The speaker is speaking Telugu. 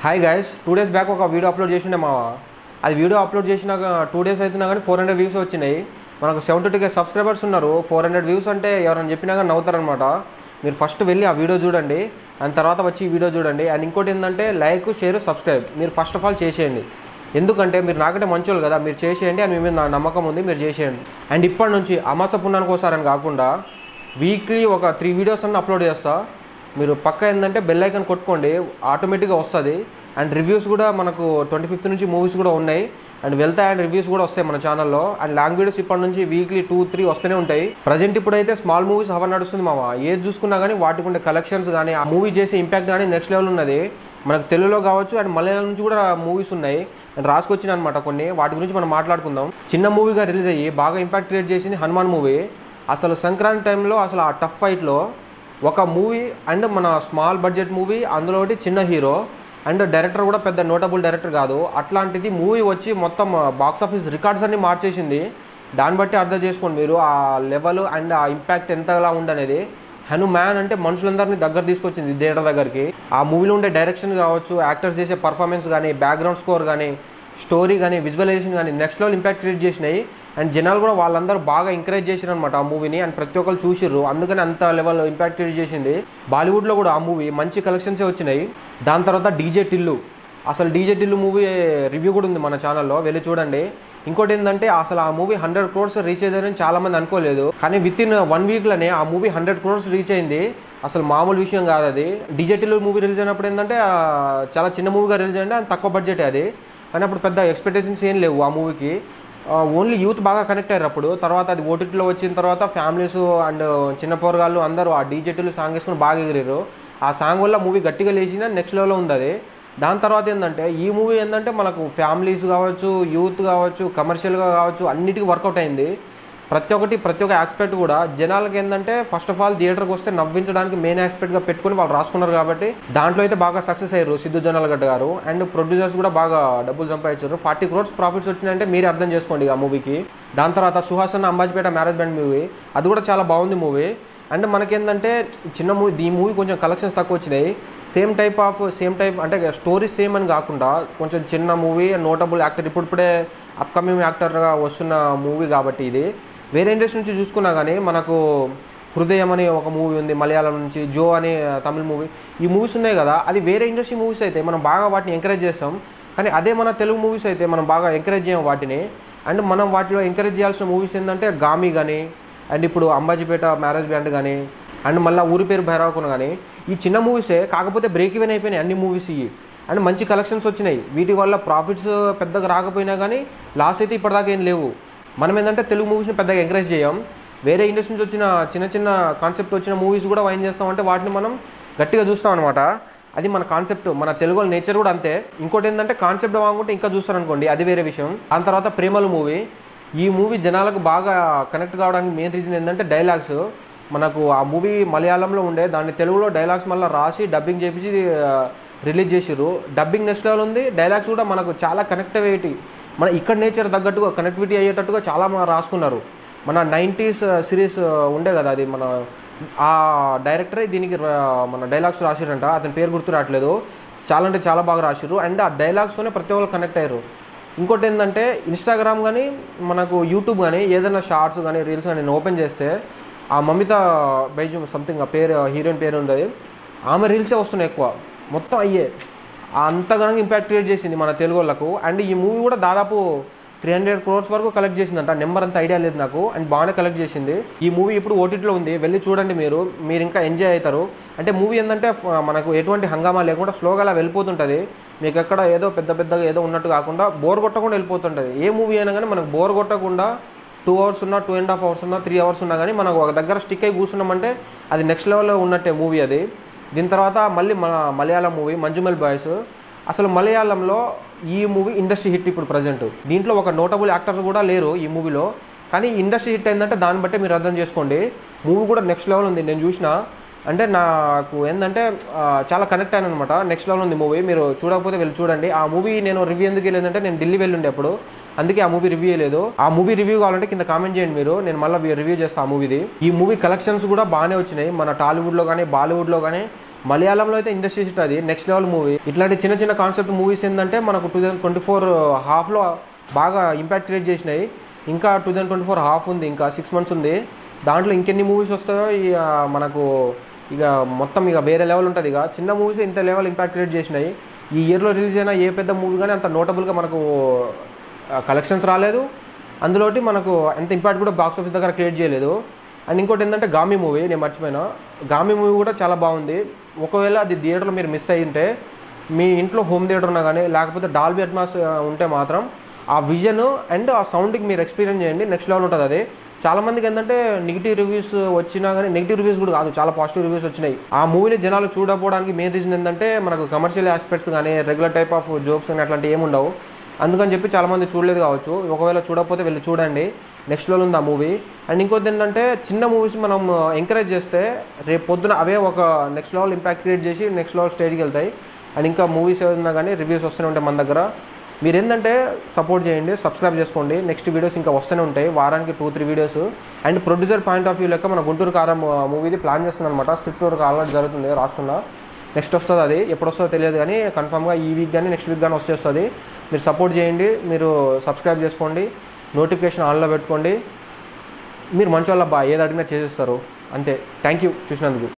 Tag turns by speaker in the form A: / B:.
A: hi guys two days back ఒక వీడియో అప్లోడ్ చేసిండే మా అది వీడియో అప్లోడ్ చేసినాక టూ డేస్ అవుతున్నా కానీ ఫోర్ హండ్రెడ్ వ్యూస్ వచ్చినాయి మనకు సెవెంటీ టూ కే సబ్స్క్రైబర్స్ ఉన్నారు ఫోర్ హండ్రెడ్ వ్యూస్ అంటే ఎవరైనా చెప్పినా కానీ నవ్వుతారనమాట మీరు ఫస్ట్ వెళ్ళి ఆ వీడియో చూడండి అండ్ తర్వాత వచ్చి ఈ వీడియో చూడండి అండ్ ఇంకోటి ఏంటంటే లైక్ షేర్ సబ్స్క్రైబ్ మీరు ఫస్ట్ ఆఫ్ ఆల్ చేసేయండి ఎందుకంటే మీరు నాకంటే మంచోళ్ళు కదా మీరు చేసేయండి అని మీ మీద నా నమ్మకం ఉంది మీరు చేసేయండి అండ్ ఇప్పటి నుంచి అమాస పుణ్యానికి ఒకసారని కాకుండా వీక్లీ ఒక త్రీ వీడియోస్ అన్న అప్లోడ్ చేస్తా మీరు పక్క ఏంటంటే బెల్ ఐకాన్ కొట్టుకోండి ఆటోమేటిక్గా వస్తుంది అండ్ రివ్యూస్ కూడా మనకు ట్వంటీ ఫిఫ్త్ నుంచి మూవీస్ కూడా ఉన్నాయి అండ్ వెళ్తాయి అండ్ రివ్యూస్ కూడా వస్తాయి మన ఛానల్లో అండ్ లాంగ్ వీడియోస్ ఇప్పటి నుంచి వీక్లీ టూ త్రీ వస్తూనే ఉంటాయి ప్రజెంట్ ఇప్పుడైతే స్మాల్ మూవీస్ హవర్ నడుస్తుంది మామ ఏది చూసుకున్నా కానీ వాటికి ఉండే కలెక్షన్స్ కానీ ఆ మూవీ చేసే ఇంపాక్ట్ కానీ నెక్స్ట్ లెవెల్ ఉన్నది మనకు తెలుగులో కావచ్చు అండ్ మలయాళం నుంచి కూడా మూవీస్ ఉన్నాయి అండ్ రాసుకొచ్చిన అనమాట కొన్ని వాటి గురించి మనం మాట్లాడుకుందాం చిన్న మూవీగా రిలీజ్ అయ్యి బాగా ఇంపాక్ట్ క్రియేట్ చేసింది హనుమాన్ మూవీ అసలు సంక్రాంతి టైంలో అసలు ఆ టఫ్ ఫైట్లో ఒక మూవీ అండ్ మన స్మాల్ బడ్జెట్ మూవీ అందులో ఒకటి చిన్న హీరో అండ్ డైరెక్టర్ కూడా పెద్ద నోటబుల్ డైరెక్టర్ కాదు అట్లాంటిది మూవీ వచ్చి మొత్తం బాక్స్ ఆఫీస్ రికార్డ్స్ అన్ని మార్చేసింది దాన్ని బట్టి అర్థం చేసుకోండి మీరు ఆ లెవెల్ అండ్ ఆ ఇంపాక్ట్ ఎంతలా ఉండనేది హనుమాన్ అంటే మనుషులందరినీ దగ్గర తీసుకొచ్చింది థియేటర్ దగ్గరికి ఆ మూవీలో ఉండే డైరెక్షన్ కావచ్చు యాక్టర్స్ చేసే పర్ఫార్మెన్స్ కానీ బ్యాక్గ్రౌండ్ స్కోర్ కానీ స్టోరీ కానీ విజువలైజేషన్ కానీ నెక్స్ట్ లెవెల్ ఇంపాక్ట్ క్రియేట్ చేసినాయి అండ్ జనాలు కూడా వాళ్ళందరూ బాగా ఎంకరేజ్ చేసారు అనమాట ఆ మూవీని అండ్ ప్రతి ఒక్కరు చూసిర్రు అందుకని అంత లెవెల్ ఇంపాక్ట్ క్రియేట్ చేసింది బాలీవుడ్లో కూడా ఆ మూవీ మంచి కలెక్షన్సే వచ్చినాయి దాని తర్వాత డీజే టిల్లు అసలు డీజే టిల్లు మూవీ రివ్యూ కూడా ఉంది మన ఛానల్లో వెళ్ళి చూడండి ఇంకోటి ఏంటంటే అసలు ఆ మూవీ హండ్రెడ్ క్రోర్స్ రీచ్ అయ్యిందని చాలా మంది అనుకోలేదు కానీ విత్ ఇన్ వన్ వీక్లోనే ఆ మూవీ హండ్రెడ్ క్రోర్స్ రీచ్ అయింది అసలు మామూలు విషయం కాదు అది డిజిటల్ మూవీ రిలీజ్ అయినప్పుడు ఏంటంటే ఆ, చాలా చిన్న మూవీగా రిలీజ్ అయ్యింది అండ్ తక్కువ బడ్జెట్ అది కానీ అప్పుడు పెద్ద ఎక్స్పెక్టేషన్స్ ఏం లేవు ఆ మూవీకి ఓన్లీ యూత్ బాగా కనెక్ట్ అయ్యారు అప్పుడు తర్వాత అది ఓటీటీలో వచ్చిన తర్వాత ఫ్యామిలీస్ అండ్ చిన్న పోరగాళ్ళు అందరూ ఆ డీజెట్లు సాంగ్ వేసుకుని బాగా ఎగిరారు ఆ సాంగ్ వల్ల మూవీ గట్టిగా లేచింది నెక్స్ట్ లెవెల్లో ఉంది అది దాని తర్వాత ఏంటంటే ఈ మూవీ ఏంటంటే మనకు ఫ్యామిలీస్ కావచ్చు యూత్ కావచ్చు కమర్షియల్గా కావచ్చు అన్నిటికీ వర్కౌట్ అయింది ప్రతి ఒక్కటి ప్రతి ఒక్క ఆస్పెక్ట్ కూడా జనాలకి ఏంటంటే ఫస్ట్ ఆఫ్ ఆల్ థియేటర్కి వస్తే నవ్వించడానికి మెయిన్ ఆస్పెక్ట్గా పెట్టుకుని వాళ్ళు రాసుకున్నారు కాబట్టి దాంట్లో అయితే బాగా సక్సెస్ అయ్యారు సిద్ధు జొన్నలగడ్డ గారు అండ్ ప్రొడ్యూసర్స్ కూడా బాగా డబ్బులు సంపాదించారు ఫార్టీ క్రోర్స్ ప్రాఫిట్స్ వచ్చినాయంటే మీరు అర్థం చేసుకోండి ఆ మూవీకి దాని తర్వాత సుహాసన్ అంబాజీపేట మ్యారేజ్ బ్యాండ్ మూవీ అది కూడా చాలా బాగుంది మూవీ అండ్ మనకేంటంటే చిన్న మూవీ ఈ మూవీ కొంచెం కలెక్షన్స్ తక్కువ వచ్చినాయి same type of same type అంటే స్టోరీ సేమ్ అని కాకుండా కొంచెం చిన్న మూవీ నోటబుల్ యాక్టర్ ఇప్పుడిప్పుడే అప్కమింగ్ యాక్టర్గా వస్తున్న మూవీ కాబట్టి ఇది వేరే ఇండస్ట్రీ నుంచి చూసుకున్నా కానీ మనకు హృదయం అనే ఒక మూవీ ఉంది మలయాళం నుంచి జో అనే తమిళ మూవీ ఈ మూవీస్ ఉన్నాయి కదా అది వేరే ఇండస్ట్రీ మూవీస్ అయితే మనం బాగా వాటిని ఎంకరేజ్ చేస్తాం కానీ అదే మన తెలుగు మూవీస్ అయితే మనం బాగా ఎంకరేజ్ చేయం వాటిని అండ్ మనం వాటిలో ఎంకరేజ్ చేయాల్సిన మూవీస్ ఏంటంటే గామి కానీ అండ్ ఇప్పుడు అంబాజీపేట మ్యారేజ్ బ్యాండ్ కానీ అండ్ మళ్ళీ ఊరి పేరు భైరవకున కానీ ఈ చిన్న మూవీసే కాకపోతే బ్రేక్ ఈవెన్ అయిపోయినాయి అన్ని మూవీస్ ఇవి అండ్ మంచి కలెక్షన్స్ వచ్చినాయి వీటి వల్ల ప్రాఫిట్స్ పెద్దగా రాకపోయినా కానీ లాస్ అయితే ఇప్పటిదాకా ఏం లేవు మనం ఏంటంటే తెలుగు మూవీస్ని పెద్దగా ఎంకరేజ్ చేయం వేరే ఇండస్ట్రీ నుంచి వచ్చిన చిన్న చిన్న కాన్సెప్ట్ వచ్చిన మూవీస్ కూడా వైన్ చేస్తామంటే వాటిని మనం గట్టిగా చూస్తాం అనమాట అది మన కాన్సెప్ట్ మన తెలుగు వాళ్ళ నేచర్ కూడా అంతే ఇంకోటి ఏంటంటే కాన్సెప్ట్ వాగుంటే ఇంకా చూస్తారనుకోండి అది వేరే విషయం దాని తర్వాత ప్రేమలు మూవీ ఈ మూవీ జనాలకు బాగా కనెక్ట్ కావడానికి మెయిన్ రీజన్ ఏంటంటే డైలాగ్స్ మనకు ఆ మూవీ మలయాళంలో ఉండే దాన్ని తెలుగులో డైలాగ్స్ మళ్ళీ రాసి డబ్బింగ్ చేపించి రిలీజ్ చేసిర్రు డబ్బింగ్ నెక్స్ట్ లెవెల్ ఉంది డైలాగ్స్ కూడా మనకు చాలా కనెక్టివిటీ మన ఇక్కడ నేచర్ తగ్గట్టుగా కనెక్టివిటీ అయ్యేటట్టుగా చాలా మన రాసుకున్నారు మన నైంటీస్ సిరీస్ ఉండే కదా అది మన ఆ డైరెక్టరే దీనికి రా- మన డైలాగ్స్ రాసిరంట అతని పేరు గుర్తు రావట్లేదు చాలా అంటే చాలా బాగా రాసిర్రు అండ్ ఆ డైలాగ్స్తోనే ప్రతి ఒక్కరు కనెక్ట్ అయ్యారు ఇంకోటి ఏంటంటే ఇన్స్టాగ్రామ్ కానీ మనకు యూట్యూబ్ కానీ ఏదైనా షార్ట్స్ కానీ రీల్స్ కానీ నేను ఓపెన్ చేస్తే ఆ మమిత బైజు సంథింగ్ ఆ పేరు హీరోయిన్ పేరు ఉంది ఆమె రీల్సే వస్తున్నాయి ఎక్కువ మొత్తం అయ్యే అంతగానో ఇంపాక్ట్ క్రియేట్ చేసింది మన తెలుగు వాళ్ళకు అండ్ ఈ మూవీ కూడా దాదాపు త్రీ హండ్రెడ్ క్రోర్స్ వరకు కలెక్ట్ చేసిందంట నెంబర్ అంత ఐడియా లేదు నాకు అండ్ బాగానే కలెక్ట్ చేసింది ఈ మూవీ ఇప్పుడు ఓటీటీలో ఉంది వెళ్ళి చూడండి మీరు మీరు ఇంకా ఎంజాయ్ అవుతారు అంటే మూవీ ఏంటంటే ఫ- మనకు ఎటువంటి హంగామా లేకుండా స్లోగా అలా వెళ్ళిపోతుంటుంది మీకు ఎక్కడ ఏదో పెద్ద పెద్దగా ఏదో ఉన్నట్టు కాకుండా బోర్ కొట్టకుండా వెళ్ళిపోతుంటుంది ఏ మూవీ అయినా కానీ మనకు బోర్ కొట్టకుండా టూ అవర్స్ ఉన్నా టూ అండ్ హాఫ్ అవర్స్ ఉన్నా త్రీ అవర్స్ ఉన్నా కానీ మనకు ఒక దగ్గర స్టిక్ అయి కూర్చున్నామంటే అది నెక్స్ట్ లెవెల్లో ఉన్నట్టే మూవీ అది దీని తర్వాత మళ్ళీ మన మలయాళం మూవీ మంజుమల్ బాయ్స్ అసలు మలయాళంలో ఈ మూవీ ఇండస్ట్రీ హిట్ ఇప్పుడు ప్రజెంట్ దీంట్లో ఒక నోటబుల్ యాక్టర్స్ కూడా లేరు ఈ మూవీలో కానీ ఇండస్ట్రీ హిట్ అయిందంటే దాన్ని బట్టి మీరు అర్థం చేసుకోండి మూవీ కూడా నెక్స్ట్ లెవెల్ ఉంది నేను చూసిన అంటే నాకు ఏంటంటే ఆ, చాలా కనెక్ట్ అయ్యాను అనమాట నెక్స్ట్ లెవెల్ ఉంది మూవీ మీరు చూడకపోతే వెళ్ళి చూడండి ఆ మూవీ నేను రివ్యూ ఎందుకు వెళ్ళేదంటే నేను ఢిల్లీ వెళ్ళుండే అప్పుడు అందుకే ఆ మూవీ రివ్యూ లేదు ఆ మూవీ రివ్యూ కావాలంటే కింద కామెంట్ చేయండి మీరు నేను మళ్ళీ రివ్యూ చేస్తాను ఆ మూవీది ఈ మూవీ కలెక్షన్స్ కూడా బాగానే వచ్చినాయి మన టాలీవుడ్లో కానీ బాలీవుడ్లో కానీ మలయాళంలో అయితే ఇండస్ట్రీ హిట్ అది నెక్స్ట్ లెవెల్ మూవీ ఇట్లాంటి చిన్న చిన్న కాన్సెప్ట్ మూవీస్ ఏంటంటే మనకు టూ థౌజండ్ ట్వంటీ ఫోర్ హాఫ్లో బాగా ఇంపాక్ట్ క్రియేట్ చేసినాయి ఇంకా two thousand twenty four half ఉంది ఇంకా సిక్స్ మంత్స్ ఉంది దాంట్లో ఇంకెన్ని మూవీస్ వస్తాయో ఇక మనకు ఇక మొత్తం ఇక వేరే లెవెల్ ఉంటుంది ఇక చిన్న మూవీస్ ఇంత లెవెల్ ఇంపాక్ట్ క్రియేట్ చేసినాయి ఈ ఇయర్లో రిలీజ్ అయిన ఏ పెద్ద మూవీ కానీ అంత నోటబుల్గా మనకు కలెక్షన్స్ రాలేదు అందులోటి మనకు ఎంత ఇంపాక్ట్ కూడా బాక్స్ ఆఫీస్ దగ్గర క్రియేట్ చేయలేదు అండ్ ఇంకోటి ఏంటంటే గామి మూవీ నేను మర్చిపోయినా గామి మూవీ కూడా చాలా బాగుంది ఒకవేళ అది థియేటర్లో మీరు మిస్ అయ్యి ఉంటే మీ ఇంట్లో హోమ్ థియేటర్ ఉన్నా కానీ లేకపోతే డాల్బీ అట్మాస్ ఉంటే మాత్రం ఆ విజన్ అండ్ ఆ సౌండ్కి మీరు ఎక్స్పీరియన్స్ చేయండి నెక్స్ట్ లెవెల్ ఉంటుంది అది చాలా మందికి ఏంటంటే నెగిటివ్ రివ్యూస్ వచ్చినా కానీ నెగిటివ్ రివ్యూస్ కూడా కాదు చాలా పాజిటివ్ రివ్యూస్ వచ్చినాయి ఆ మూవీని జనాలు చూడకపోవడానికి మెయిన్ రీజన్ ఏంటంటే మనకు కమర్షియల్ ఆస్పెక్ట్స్ కానీ రెగ్యులర్ టైప్ ఆఫ్ జోక్స్ కానీ అట్లాంటివి ఏమి ఉండవు అందుకని చెప్పి చాలామంది చూడలేదు కావచ్చు ఒకవేళ చూడకపోతే వెళ్ళి చూడండి నెక్స్ట్ లెవెల్ ఉంది ఆ మూవీ అండ్ ఇంకోటి ఏంటంటే చిన్న మూవీస్ మనం ఎంకరేజ్ చేస్తే రేపు పొద్దున అవే ఒక నెక్స్ట్ లెవెల్ ఇంపాక్ట్ క్రియేట్ చేసి నెక్స్ట్ లెవెల్ స్టేజ్కి వెళ్తాయి అండ్ ఇంకా మూవీస్ ఏదైనా కానీ రివ్యూస్ వస్తూనే ఉంటాయి మన దగ్గర మీరు ఏంటంటే సపోర్ట్ చేయండి సబ్స్క్రైబ్ చేసుకోండి నెక్స్ట్ వీడియోస్ ఇంకా వస్తూనే ఉంటాయి వారానికి two three videos and producer point of view లెక్క మన గుంటూరు కారం మూవీది ప్లాన్ చేస్తున్నాను అనమాట స్క్రిప్ట్ వర్క్ ఆల్రెడీ జరుగుతుంది రాస్తున్నా నెక్స్ట్ వస్తుంది అది ఎప్పుడు వస్తుందో తెలియదు కానీ కన్ఫామ్గా ఈ వీక్ కానీ నెక్స్ట్ వీక్ కానీ వచ్చేస్తుంది మీరు సపోర్ట్ చేయండి మీరు సబ్స్క్రైబ్ చేసుకోండి నోటిఫికేషన్ ఆన్లో పెట్టుకోండి మీరు మంచి వాళ్ళ బా ఏది అడిగినా చేసేస్తారు అంతే థ్యాంక్ యూ చూసినందుకు